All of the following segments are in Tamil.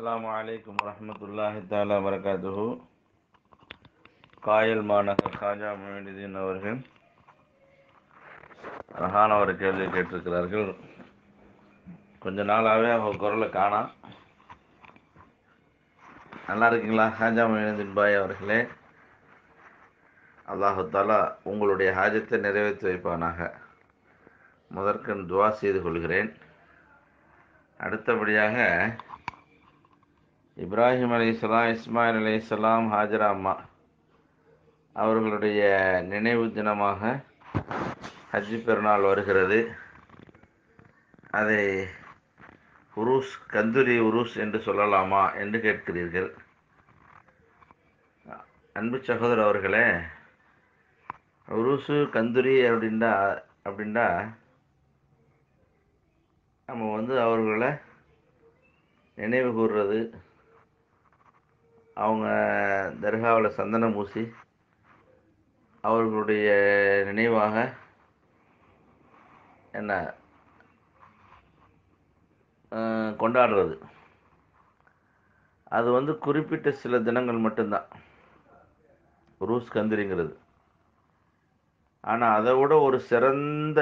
அஸ்ஸலாமு அலைக்கும் வரஹ்மத்துல்லாஹி தஆலா வரகாத்துஹு காயல் மாநகர் காஜா மொயினுதீன் அவர்கள் அழகான ஒரு கேள்வி கேட்டிருக்கிறார்கள் கொஞ்ச நாளாகவே அவங்க குரலை காணாம் நல்லா இருக்கீங்களா ஹாஜா மொயினுதீன் பாய் அவர்களே அல்லாஹு தாலா உங்களுடைய ஹாஜத்தை நிறைவேற்றி வைப்பானாக முதற்கண் துவா செய்து கொள்கிறேன் அடுத்தபடியாக இப்ராஹிம் அலைஹிஸ்ஸலாம் இஸ்மாயில் அலைஹிஸ்ஸலாம் ஹாஜரா அம்மா அவர்களுடைய நினைவு தினமாக ஹஜ்ஜி பெருநாள் வருகிறது அதை உருஸ் கந்துரி உருஸ் என்று சொல்லலாமா என்று கேட்கிறீர்கள் அன்பு சகோதரர் அவர்களே உருசு கந்துரி அப்படின்டா அப்படின்டா நம்ம வந்து அவர்களை நினைவு கூறுறது அவங்க தர்காவில் சந்தனம் பூசி அவர்களுடைய நினைவாக என்ன அஹ், கொண்டாடுறது அது வந்து குறிப்பிட்ட சில தினங்கள் மட்டும்தான் ரூஸ் கந்திரிங்கிறது ஆனால் அதை விட ஒரு சிறந்த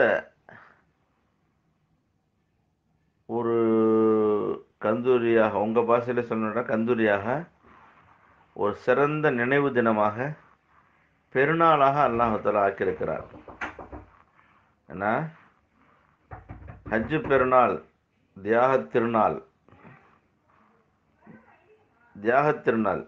ஒரு கந்தூரியாக உங்கள் பாஷையில் சொல்லணும்னா கந்தூரியாக ஒரு சிறந்த நினைவு தினமாக பெருநாளாக அல்லாஹால ஆக்கியிருக்கிறார் என்ன ஹஜ்ஜு பெருநாள் தியாகத் திருநாள் தியாகத் திருநாள்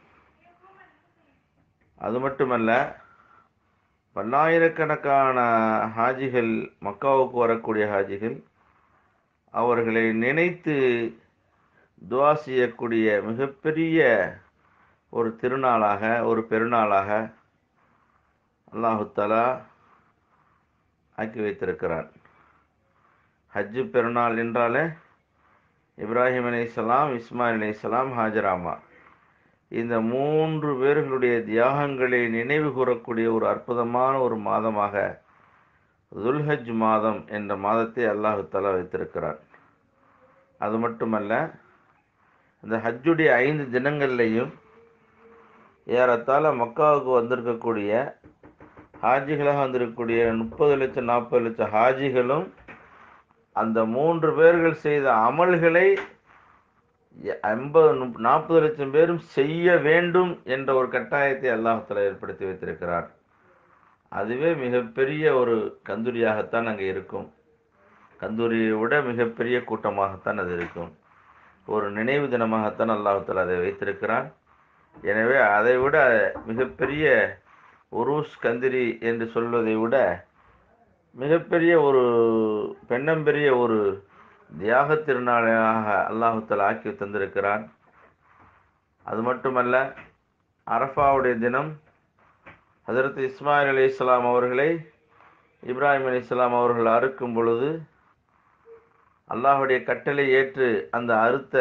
அது மட்டுமல்ல பல்லாயிரக்கணக்கான ஹாஜிகள் மக்காவுக்கு வரக்கூடிய ஹாஜிகள் அவர்களை நினைத்து துவா செய்யக்கூடிய மிகப்பெரிய ஒரு திருநாளாக ஒரு பெருநாளாக அல்லாஹு தஆலா ஆக்கி வைத்திருக்கிறார் ஹஜ்ஜு பெருநாள் என்றாலே இப்ராஹிம் அலைஹிஸ்ஸலாம் இஸ்மாயில் அலைஹிஸ்ஸலாம் ஹாஜராமா இந்த மூன்று பேர்களுடைய தியாகங்களை நினைவு கூறக்கூடிய ஒரு அற்புதமான ஒரு மாதமாக துல்ஹஜ் மாதம் என்ற மாதத்தை அல்லாஹு தஆலா வைத்திருக்கிறார் அது மட்டுமல்ல இந்த ஹஜ்ஜுடைய ஐந்து தினங்கள்லையும் ஏறத்தாழ மக்காவுக்கு வந்திருக்கக்கூடிய ஹாஜிகளாக வந்திருக்கக்கூடிய முப்பது லட்சம் நாற்பது லட்சம் ஹாஜிகளும் அந்த மூன்று பேர்கள் செய்த அமல்களை ஐம்பது நாற்பது லட்சம் பேரும் செய்ய வேண்டும் என்ற ஒரு கட்டாயத்தை அல்லாஹால ஏற்படுத்தி வைத்திருக்கிறார் அதுவே மிகப்பெரிய ஒரு கந்தூரியாகத்தான் அங்கே இருக்கும் கந்தூரியை விட மிகப்பெரிய கூட்டமாகத்தான் அது இருக்கும் ஒரு நினைவு தினமாகத்தான் அல்லாஹால அதை வைத்திருக்கிறான் எனவே அதை விட மிகப்பெரிய உருஸ் கந்திரி என்று சொல்வதை விட மிகப்பெரிய ஒரு பெண்ணம்பெரிய ஒரு தியாக திருநாளாக அல்லாஹுத்தல் ஆக்கி தந்திருக்கிறான் அது மட்டுமல்ல அரஃபாவுடைய தினம் ஹதரத் இஸ்மாயில் அலி இஸ்லாம் அவர்களை இப்ராஹிம் அலி இஸ்லாம் அவர்கள் அறுக்கும் பொழுது அல்லாஹுடைய கட்டளை ஏற்று அந்த அறுத்த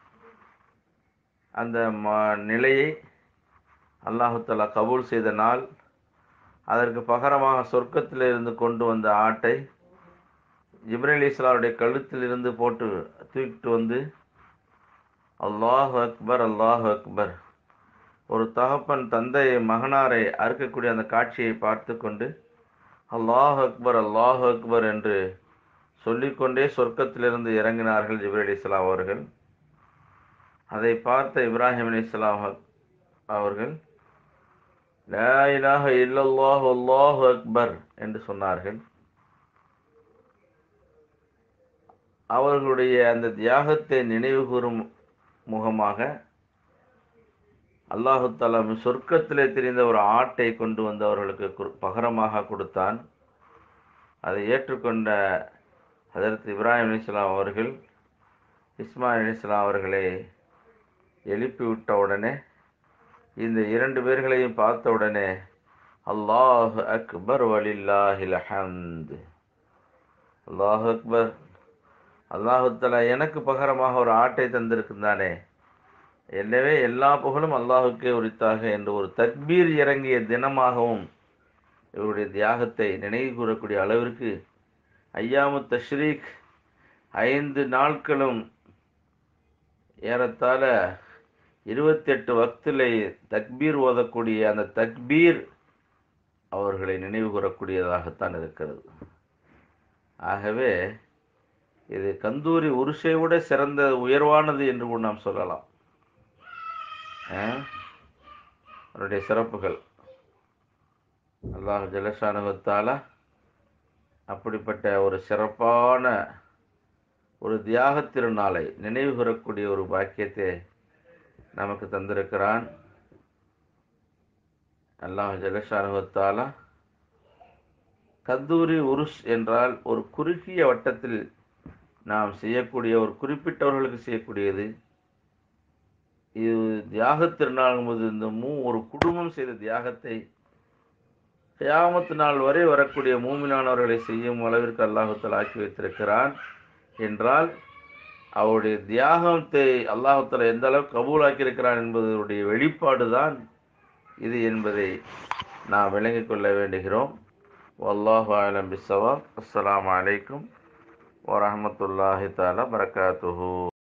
அந்த ம- நிலையை அல்லாஹுத்தலா கபூல் செய்த நாள் அதற்கு பகரமாக சொர்க்கத்தில் இருந்து கொண்டு வந்த ஆட்டை ஜிப்ரேல் இஸ்லாவுடைய கழுத்தில் இருந்து போட்டு தூக்கிட்டு வந்து அல்லாஹ் அக்பர் அல்லாஹ் அக்பர் ஒரு தகப்பன் தந்தை மகனாரை அறுக்கக்கூடிய அந்த காட்சியை பார்த்து கொண்டு அல்லாஹ் அக்பர் அல்லாஹ் அக்பர் என்று சொல்லிக்கொண்டே சொர்க்கத்திலிருந்து இறங்கினார்கள் ஜிப்ரேல் இஸ்லாம் அவர்கள் அதை பார்த்த இப்ராஹிம் அலி இஸ்லாம் அவர்கள் லா இலாஹ இல்லல்லாஹு அல்லாஹு அக்பர் என்று சொன்னார்கள் அவர்களுடைய அந்த தியாகத்தை நினைவு கூறும் முகமாக அல்லாஹு தலா சொர்க்கத்திலே தெரிந்த ஒரு ஆட்டை கொண்டு வந்து அவர்களுக்கு குர்- பகரமாக கொடுத்தான் அதை ஏற்றுக்கொண்ட ஹதரத் இப்ராஹிம் அலிஸ்லாம் அவர்கள் இஸ்மாயில் அலிஸ்லாம் அவர்களை எழுப்பி விட்ட உடனே இந்த இரண்டு பேர்களையும் பார்த்த உடனே அல்லாஹ் அக்பர் வலில்லாஹில் ஹம்து அல்லாஹ் அக்பர் அல்லாஹு தஆலா எனக்கு பகரமாக ஒரு ஆட்டை தந்திருக்குந்தானே எனவே எல்லா புகழும் அல்லாஹுக்கே உரித்தாக என்று ஒரு தக்பீர் இறங்கிய தினமாகவும் இவருடைய தியாகத்தை நினைவு கூறக்கூடிய அளவிற்கு ஐயாமு தஷ்ரீக் ஐந்து நாட்களும் ஏறத்தாழ இருபத்தெட்டு வக்தில் தக்பீர் ஓதக்கூடிய அந்த தக்பீர் அவர்களை நினைவு கூறக்கூடியதாகத்தான் இருக்கிறது ஆகவே இது கந்தூரி உருஷை விட சிறந்த உயர்வானது என்று கூட நாம் சொல்லலாம் அஹ், அவருடைய சிறப்புகள் அல்லாஹ் ஜலஷானுவத்தால அப்படிப்பட்ட ஒரு சிறப்பான ஒரு தியாக திருநாளை நினைவு கூறக்கூடிய ஒரு பாக்கியத்தை நமக்கு தந்திருக்கிறான் அல்லாஹ் ஜலஷானுவத்தால கந்தூரி உருஷ் என்றால் ஒரு குறுகிய வட்டத்தில் நாம் செய்யக்கூடிய ஒரு குறிப்பிட்டவர்களுக்கு செய்யக்கூடியது இது தியாக திருநாள் போது இந்த மூ ஒரு குடும்பம் செய்த தியாகத்தை கியாமத்து நாள் வரை வரக்கூடிய மூமினானவர்களை செய்யும் அளவிற்கு அல்லாஹுத்தல் ஆக்கி வைத்திருக்கிறான் என்றால் அவருடைய தியாகத்தை அல்லாஹுத்தலா எந்த அளவுக்கு கபூலாக்கியிருக்கிறான் என்பதனுடைய வெளிப்பாடு தான் இது என்பதை நாம் விளங்கிக் கொள்ள வேண்டுகிறோம் வல்லாஹு ஆலம் பிஸ்ஸவாப் அஸ்ஸலாமு அலைக்கும் வரஹ்மத்துல்லாஹி தஆலா பரக்காத்துஹு